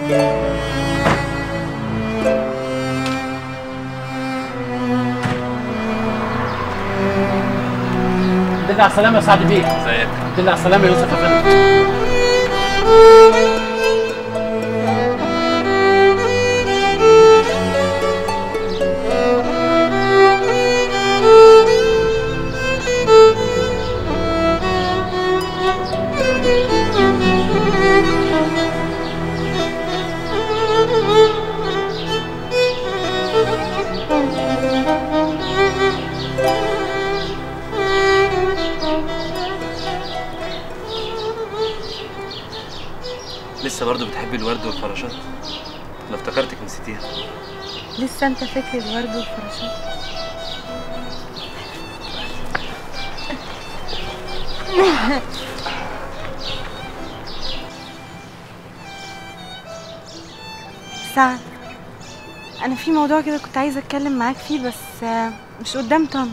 الحمد لله على السلامة يا سعد بيه ازيك الحمد لله على السلامة يا يوسف يا فندم لسه برضه بتحبي الورد والفراشات انا افتكرتك نسيتيها لسه انت فاكر الورد والفراشات سعد انا في موضوع كده كنت عايزه اتكلم معاك فيه بس آه، مش قدام طنط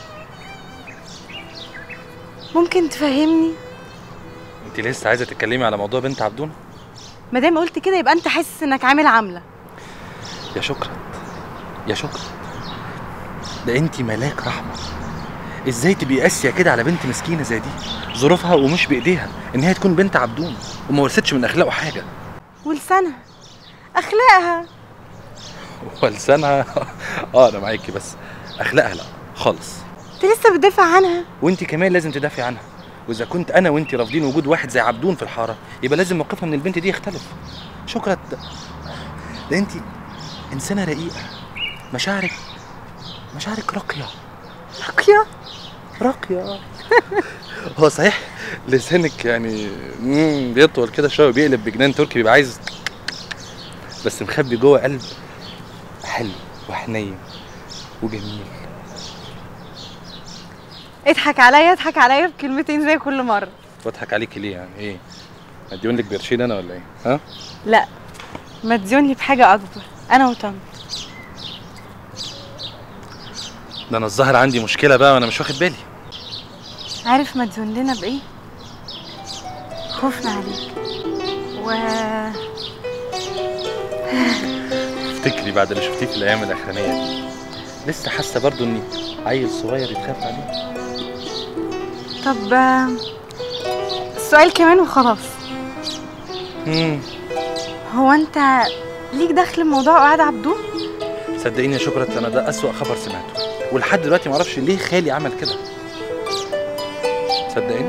ممكن تفهمني انت لسه عايزه تتكلمي على موضوع بنت عبدون مادام قلت كده يبقى انت حاسس انك عامل عامله يا شكرا يا شكرا ده انت ملاك رحمه ازاي تبقي قاسيه كده على بنت مسكينه زي دي ظروفها ومش بايديها ان هي تكون بنت عبدون وما ورثتش من اخلاقه حاجه ولسانها اخلاقها ولسانها اه انا معاكي بس اخلاقها لا خالص انت لسه بتدافع عنها وانت كمان لازم تدافعي عنها واذا كنت انا وانت رافضين وجود واحد زي عبدون في الحاره يبقى لازم موقفها من البنت دي يختلف شكرا ده, ده انت انسانه رقيقه مشاعرك مشاعرك راقيه راقيه راقيه هو صحيح لسانك يعني مم، بيطول كده شويه وبيقلب بجنان تركي بيبقى عايز بس مخبي جوه قلب حلو وحنين وجميل اضحك عليا اضحك عليا بكلمتين زي كل مره واضحك عليكي ليه يعني ايه اديون لك برشين انا ولا ايه ها لا ما تزوني بحاجه اكبر انا وطنط ده انا الظاهر عندي مشكله بقى وانا مش واخد بالي عارف ما تزون لنا بايه خوفنا عليك و افتكري بعد اللي شفتيه في الايام الاخرانيه دي لسه حاسه برضو اني عيل صغير يتخاف عليه طب آه، السؤال كمان وخلاص امم هو انت ليك دخل بموضوع قعد عبدون صدقيني يا شكرت انا ده اسوأ خبر سمعته ولحد دلوقتي معرفش ليه خالي عمل كده صدقيني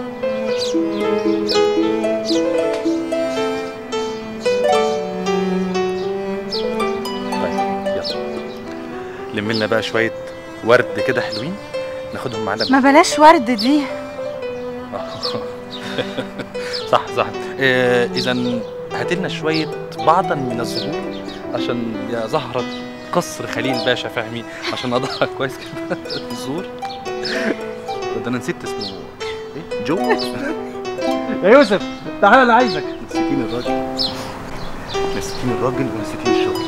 طيب يلا لم لنا بقى شويه ورد كده حلوين ناخدهم معانا ما بلاش ورد دي صح صح آه اذا هات لنا شويه بعضا من الزهور عشان يا زهره قصر خليل باشا فهمي عشان اضحك كويس كده الزهور ده انا نسيت اسمه ايه جو يا يوسف تعالى انا عايزك نسيتين الراجل نسيتين الراجل ونسيتين الشغل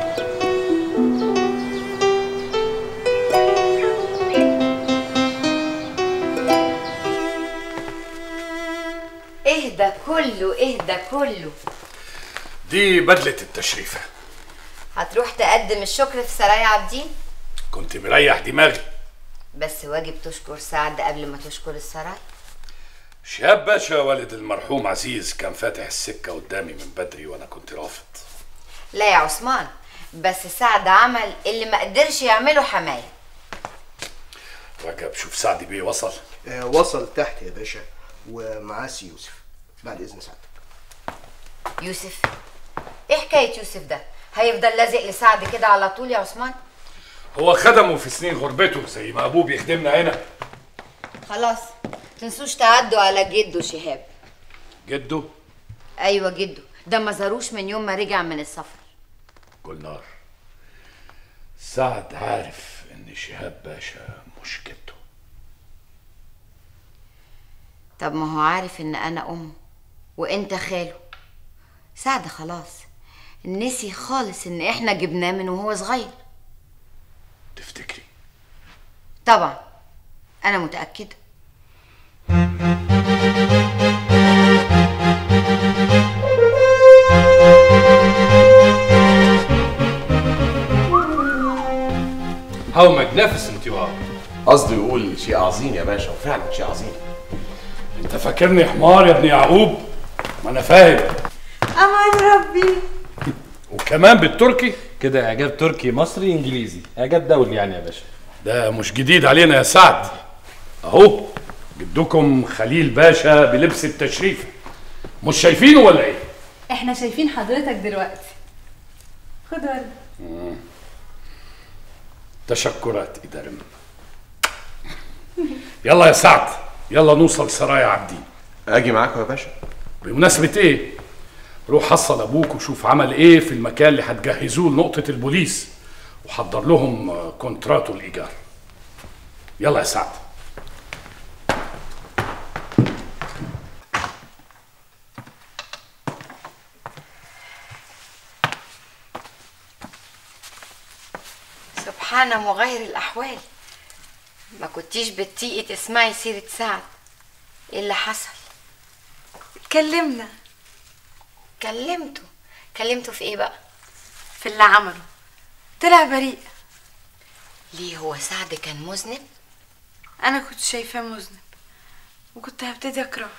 اهدى كله اهدى كله دي بدلة التشريفة هتروح تقدم الشكر في سرايا عابدين كنت مريح دماغي بس واجب تشكر سعد قبل ما تشكر السراي شهاب باشا والد المرحوم عزيز كان فاتح السكة قدامي من بدري وأنا كنت رافض لا يا عثمان بس سعد عمل اللي ما قدرش يعمله حماية رجب شوف سعد بيه وصل آه، وصل تحت يا باشا ومعاه سي يوسف بعد اذن سعادتك يوسف ايه حكاية يوسف ده هيفضل لازق لسعد كده على طول يا عثمان هو خدمه في سنين غربته زي ما أبوه بيخدمنا هنا خلاص تنسوش تعدوا على جده شهاب جده ايوه جده ده ما زاروش من يوم ما رجع من السفر جولنار سعد عارف إن شهاب باشا مش جده طب ما هو عارف ان انا امه وانت خاله سعد خلاص نسي خالص ان احنا جبناه من وهو صغير تفتكري طبعا انا متاكده How magnificent you are قصده يقول شيء عظيم يا باشا وفعلا شيء عظيم انت فاكرني حمار يا ابن يعقوب ما انا فاهم امان ربي وكمان بالتركي كده اعجاب تركي مصري انجليزي اعجاب دولي يعني يا باشا ده مش جديد علينا يا سعد اهو جدكم خليل باشا بلبس التشريف مش شايفينه ولا ايه احنا شايفين حضرتك دلوقتي خد ورد تشكرات إدارم يلا يا سعد يلا نوصل سرايا عابدين اجي معاكم يا باشا بمناسبة ايه؟ روح حصل ابوك وشوف عمل ايه في المكان اللي هتجهزوه لنقطة البوليس وحضر لهم آه، كونتراتو الإيجار يلا يا سعد سبحان مغير الأحوال ما كنتيش بتطيقي تسمعي سيرة سعد ايه اللي حصل اتكلمنا كلمته كلمته في ايه بقى في اللي عمله طلع بريء ليه هو سعد كان مذنب انا كنت شايفاه مذنب وكنت هبتدي اكرهه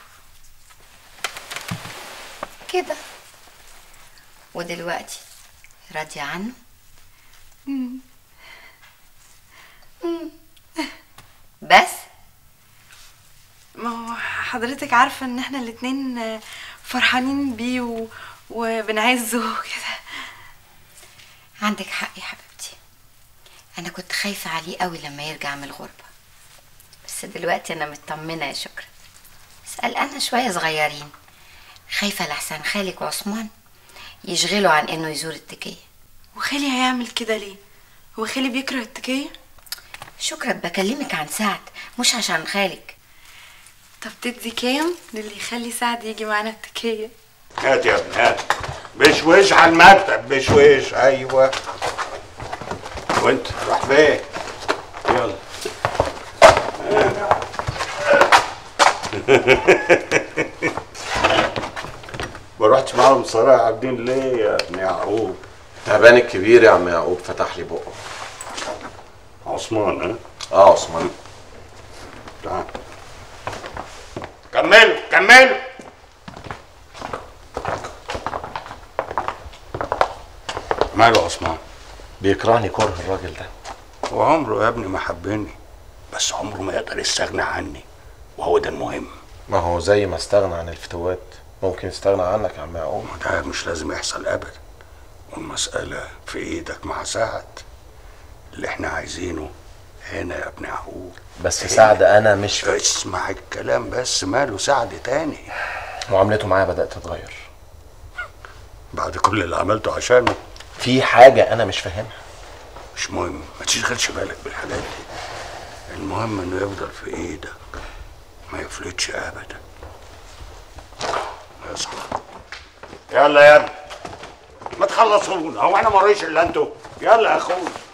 كده ودلوقتي راضية عنه مم. بس ما هو حضرتك عارفة ان احنا الاتنين آه، فرحانين بيه و... وبنعزه كده عندك حق يا حبيبتي انا كنت خايفة عليه قوي لما يرجع من الغربة بس دلوقتي انا مطمنة يا شكرا بس قلقانة شوية صغيرين خايفة لحسن خالك وعثمان يشغلوا عن انه يزور التكية وخالي هيعمل كده ليه هو خالي بيكره التكية شكرا بكلمك عن سعد مش عشان خالك طب تدي كام للي يخلي سعد يجي معانا التكية هات يا ابني هات بشويش على المكتب بشويش ايوه وانت راح فين يلا ما رحتش معاهم صراحة عابدين ليه يا ابن يعقوب تعبان الكبير يا عم يعقوب فتح لي بقه عثمان ها اه عثمان تعال كملوا كملوا ماله عثمان بيكرهني كره الراجل ده وعمره يا ابني ما حبني بس عمره ما يقدر يستغنى عني وهو ده المهم ما هو زي ما استغنى عن الفتوات ممكن يستغنى عنك يا عم يعقوب وده مش لازم يحصل ابدا والمسألة في ايدك مع سعد اللي احنا عايزينه هنا يا ابن يعقوب بس سعد انا مش اسمع الكلام بس ماله سعد تاني معاملته معايا بدأت تتغير بعد كل اللي عملته عشانه في حاجة انا مش فاهمها مش مهم ما تشغلش بالك بالحاجات دي المهم انه يفضل في ايدك ما يفلتش ابدا اصحى يلا يا ابني ما تخلصونا هو انا مريش الا انتوا يلا يا اخوي